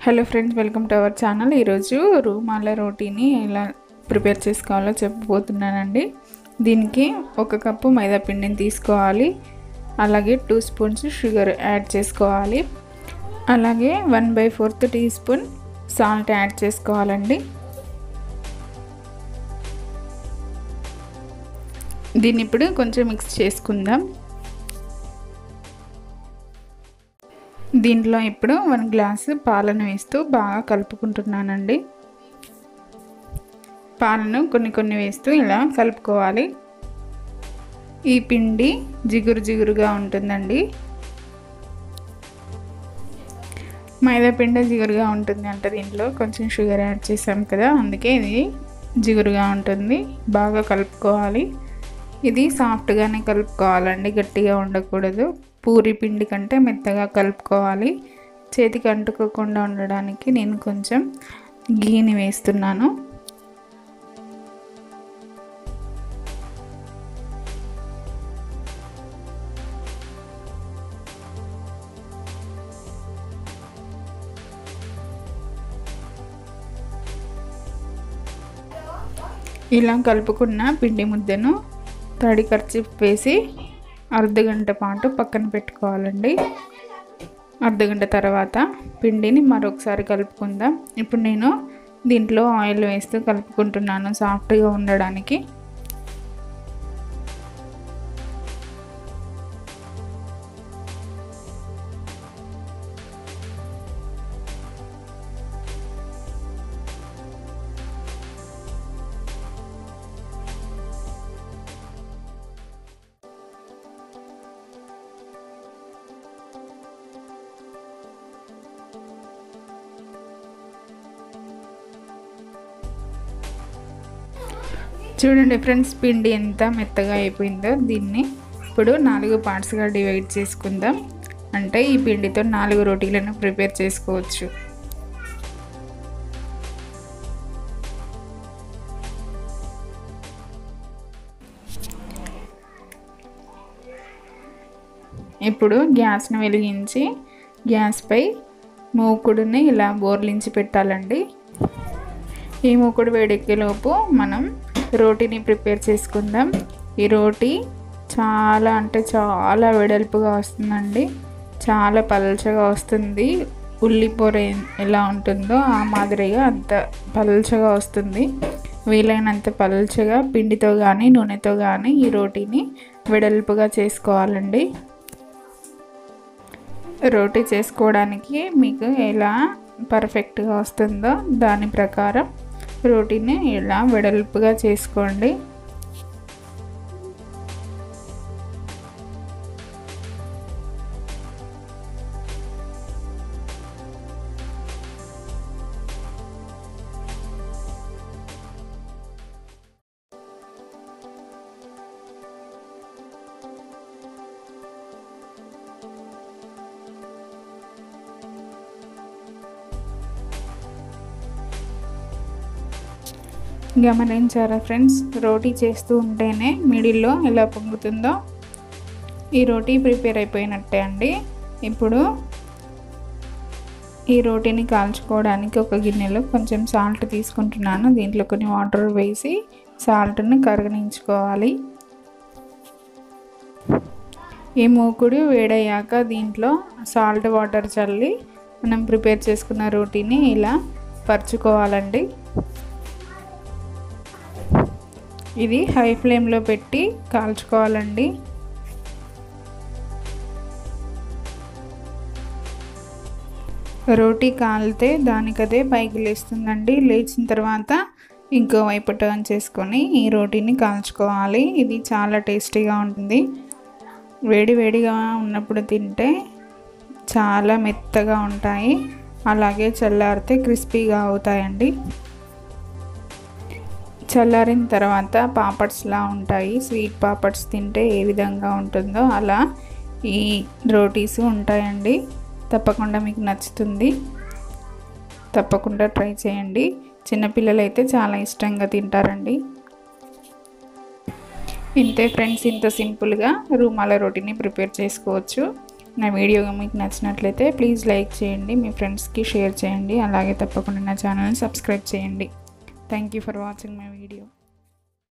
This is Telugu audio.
hello friends welcome to our channel ఈరోజు రూమాల రోటీని ఎలా ప్రిపేర్ చేసుకోవాలో చెప్పబోతున్నానండి దీనికి ఒక కప్పు మైదా పిండిని తీసుకోవాలి అలాగే టూ స్పూన్స్ షుగర్ యాడ్ చేసుకోవాలి అలాగే one by fourth teaspoon salt add చేసుకోవాలండి దీన్ని ఇప్పుడు కొంచెం మిక్స్ చేసుకుందాం దీంట్లో ఇప్పుడు వన్ గ్లాసు పాలను వేస్తూ బాగా కలుపుకుంటున్నానండి పాలను కొన్ని కొన్ని వేస్తూ ఇలా కలుపుకోవాలి ఈ పిండి జిగురు జిగురుగా ఉంటుందండి మైదా పిండి జిగురుగా ఉంటుంది అంటే దీంట్లో కొంచెం షుగర్ యాడ్ చేసాం కదా అందుకే ఇది జిగురుగా ఉంటుంది బాగా కలుపుకోవాలి ఇది సాఫ్ట్గానే కలుపుకోవాలండి గట్టిగా ఉండకూడదు పూరి పిండి కంటే మెత్తగా కలుపుకోవాలి చేతికి అంటుకోకుండా ఉండడానికి నేను కొంచెం గీని వేస్తున్నాను ఇలా కలుపుకున్న పిండి ముద్దను తడి ఖర్చు వేసి అర్ధగంట పాటు పక్కన పెట్టుకోవాలండి అర్ధగంట తర్వాత పిండిని మరొకసారి కలుపుకుందాం ఇప్పుడు నేను దీంట్లో ఆయిల్ వేస్తూ కలుపుకుంటున్నాను సాఫ్ట్గా ఉండడానికి చూడండి ఫ్రెండ్స్ పిండి ఎంత మెత్తగా అయిపోయిందో దీన్ని ఇప్పుడు నాలుగు పార్ట్స్గా డివైడ్ చేసుకుందాం అంటే ఈ పిండితో నాలుగు రోటీలను ప్రిపేర్ చేసుకోవచ్చు ఇప్పుడు గ్యాస్ను వెలిగించి గ్యాస్పై మూకుడుని ఇలా బోర్లించి పెట్టాలండి ఈ మూకుడు వేడెక్కేలోపు మనం రోటీని ప్రిపేర్ చేసుకుందాం ఈ రోటీ చాలా అంటే చాలా వెడల్పుగా వస్తుందండి చాలా పల్చగా వస్తుంది ఉల్లిపొర ఎలా ఉంటుందో ఆ మాదిరిగా అంత పల్చగా వస్తుంది వీలైనంత పల్చగా పిండితో కానీ నూనెతో కానీ ఈ రోటీని వెడల్పుగా చేసుకోవాలండి రోటీ చేసుకోవడానికి మీకు ఎలా పర్ఫెక్ట్గా వస్తుందో దాని ప్రకారం రోటీని ఇలా వెడల్పుగా చేసుకోండి గమనించారా ఫ్రెండ్స్ రోటీ చేస్తూ ఉంటేనే మిడిల్లో ఎలా పొంగుతుందో ఈ రోటీ ప్రిపేర్ అయిపోయినట్టే అండి ఇప్పుడు ఈ రోటీని కాల్చుకోవడానికి ఒక గిన్నెలో కొంచెం సాల్ట్ తీసుకుంటున్నాను దీంట్లో కొన్ని వాటర్ వేసి సాల్ట్ని కరగనించుకోవాలి ఈ మూకుడు వేడయ్యాక దీంట్లో సాల్ట్ వాటర్ చల్లి మనం ప్రిపేర్ చేసుకున్న రోటీని ఇలా పరుచుకోవాలండి ఇది హై ఫ్లేమ్లో పెట్టి కాల్చుకోవాలండి రోటీ కాలితే దానికదే పైకి లేస్తుందండి లేచిన తర్వాత ఇంకో వైపు టర్న్ చేసుకొని ఈ రోటీని కాల్చుకోవాలి ఇది చాలా టేస్టీగా ఉంటుంది వేడి వేడిగా ఉన్నప్పుడు తింటే చాలా మెత్తగా ఉంటాయి అలాగే చల్లారితే క్రిస్పీగా అవుతాయండి చల్లారిన తర్వాత పాపడ్స్లా ఉంటాయి స్వీట్ పాపడ్స్ తింటే ఏ విధంగా ఉంటుందో అలా ఈ రోటీస్ ఉంటాయండి తప్పకుండా మీకు నచ్చుతుంది తప్పకుండా ట్రై చేయండి చిన్నపిల్లలు అయితే చాలా ఇష్టంగా తింటారండి ఇంతే ఫ్రెండ్స్ ఇంత సింపుల్గా రూమాల రోటీని ప్రిపేర్ చేసుకోవచ్చు నా వీడియో మీకు నచ్చినట్లయితే ప్లీజ్ లైక్ చేయండి మీ ఫ్రెండ్స్కి షేర్ చేయండి అలాగే తప్పకుండా నా ఛానల్ని సబ్స్క్రైబ్ చేయండి thank you for watching my video